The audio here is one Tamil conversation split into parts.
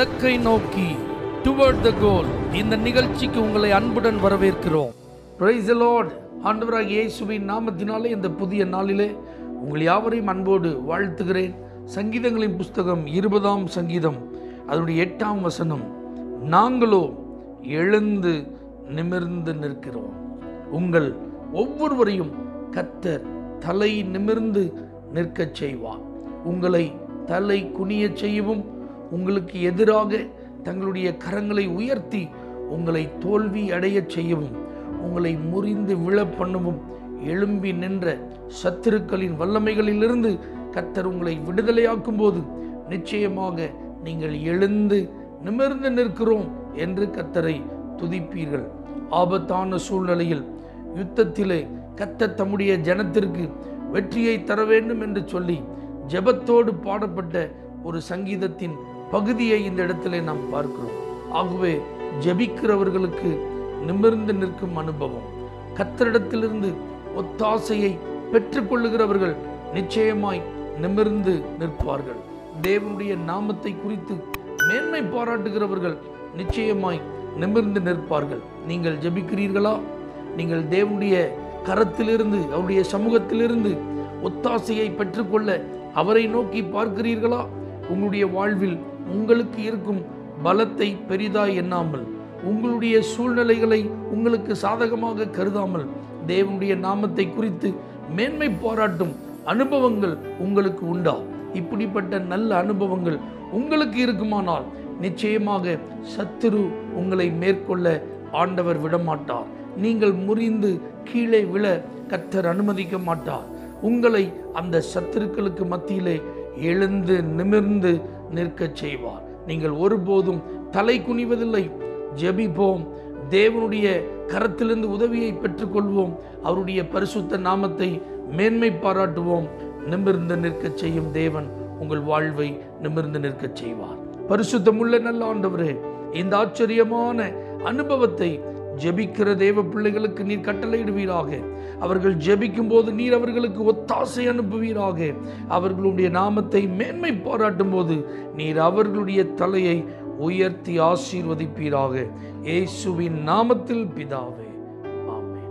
இலக்கை நோக்கி டுவர்ட் த கோல் இந்த நிகழ்ச்சிக்கு உங்களை அன்புடன் வரவேற்கிறோம் பிரைஸ் லார்ட் ஆண்டவராக இயேசுவின் நாமத்தினாலே இந்த புதிய நாளிலே உங்கள் யாவரையும் அன்போடு வாழ்த்துகிறேன் சங்கீதங்களின் புஸ்தகம் இருபதாம் சங்கீதம் அதனுடைய எட்டாம் வசனம் நாங்களோ எழுந்து நிமிர்ந்து நிற்கிறோம் உங்கள் ஒவ்வொருவரையும் கத்தர் தலை நிமிர்ந்து நிற்கச் செய்வார் உங்களை தலை குனியச் செய்யவும் உங்களுக்கு எதிராக தங்களுடைய கரங்களை உயர்த்தி உங்களை தோல்வி அடையச் செய்யவும் உங்களை முறிந்து விழ பண்ணவும் எழும்பி நின்ற சத்துருக்களின் வல்லமைகளிலிருந்து கத்தர் உங்களை விடுதலையாக்கும் போது நிச்சயமாக நீங்கள் எழுந்து நிமிர்ந்து நிற்கிறோம் என்று கத்தரை துதிப்பீர்கள் ஆபத்தான சூழ்நிலையில் யுத்தத்திலே கத்தர் தம்முடைய ஜனத்திற்கு வெற்றியை தர வேண்டும் என்று சொல்லி ஜெபத்தோடு பாடப்பட்ட ஒரு சங்கீதத்தின் பகுதியை இந்த இடத்திலே நாம் பார்க்கிறோம் ஆகவே ஜெபிக்கிறவர்களுக்கு நிமிர்ந்து நிற்கும் அனுபவம் கத்தரிடத்திலிருந்து ஒத்தாசையை பெற்றுக்கொள்ளுகிறவர்கள் நிச்சயமாய் நிமிர்ந்து நிற்பார்கள் தேவனுடைய நாமத்தை குறித்து மேன்மை பாராட்டுகிறவர்கள் நிச்சயமாய் நிமிர்ந்து நிற்பார்கள் நீங்கள் ஜெபிக்கிறீர்களா நீங்கள் தேவனுடைய கரத்திலிருந்து அவருடைய சமூகத்திலிருந்து ஒத்தாசையை பெற்றுக்கொள்ள அவரை நோக்கி பார்க்கிறீர்களா உங்களுடைய வாழ்வில் உங்களுக்கு இருக்கும் பலத்தை பெரிதாய் எண்ணாமல் உங்களுடைய சூழ்நிலைகளை உங்களுக்கு சாதகமாக கருதாமல் தேவனுடைய நாமத்தை குறித்து மேன்மை பாராட்டும் அனுபவங்கள் உங்களுக்கு உண்டா இப்படிப்பட்ட நல்ல அனுபவங்கள் உங்களுக்கு இருக்குமானால் நிச்சயமாக சத்துரு உங்களை மேற்கொள்ள ஆண்டவர் விடமாட்டார் நீங்கள் முறிந்து கீழே விழ கத்தர் அனுமதிக்க மாட்டார் உங்களை அந்த சத்துருக்களுக்கு மத்தியிலே எழுந்து நிமிர்ந்து நிற்கச் செய்வார் நீங்கள் ஒருபோதும் தலை குனிவதில்லை ஜெபிப்போம் தேவனுடைய கரத்திலிருந்து உதவியை பெற்றுக்கொள்வோம் அவருடைய பரிசுத்த நாமத்தை மேன்மை பாராட்டுவோம் நிமிர்ந்து நிற்கச் செய்யும் தேவன் உங்கள் வாழ்வை நிமிர்ந்து நிற்கச் செய்வார் பரிசுத்தமுள்ள நல்ல ஆண்டவரே இந்த ஆச்சரியமான அனுபவத்தை ஜெபிக்கிற தேவ பிள்ளைகளுக்கு நீர் கட்டளையிடுவீராக அவர்கள் ஜெபிக்கும் போது நீர் அவர்களுக்கு ஒத்தாசை அனுப்புவீராக அவர்களுடைய நாமத்தை மேன்மை பாராட்டும் போது நீர் அவர்களுடைய தலையை உயர்த்தி ஆசீர்வதிப்பீராக இயேசுவின் நாமத்தில் பிதாவே ஆமென்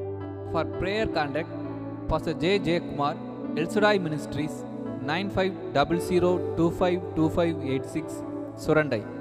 For prayer contact, Pastor J. J. Kumar, El Shaddai Ministries, 9500252586, Surandai.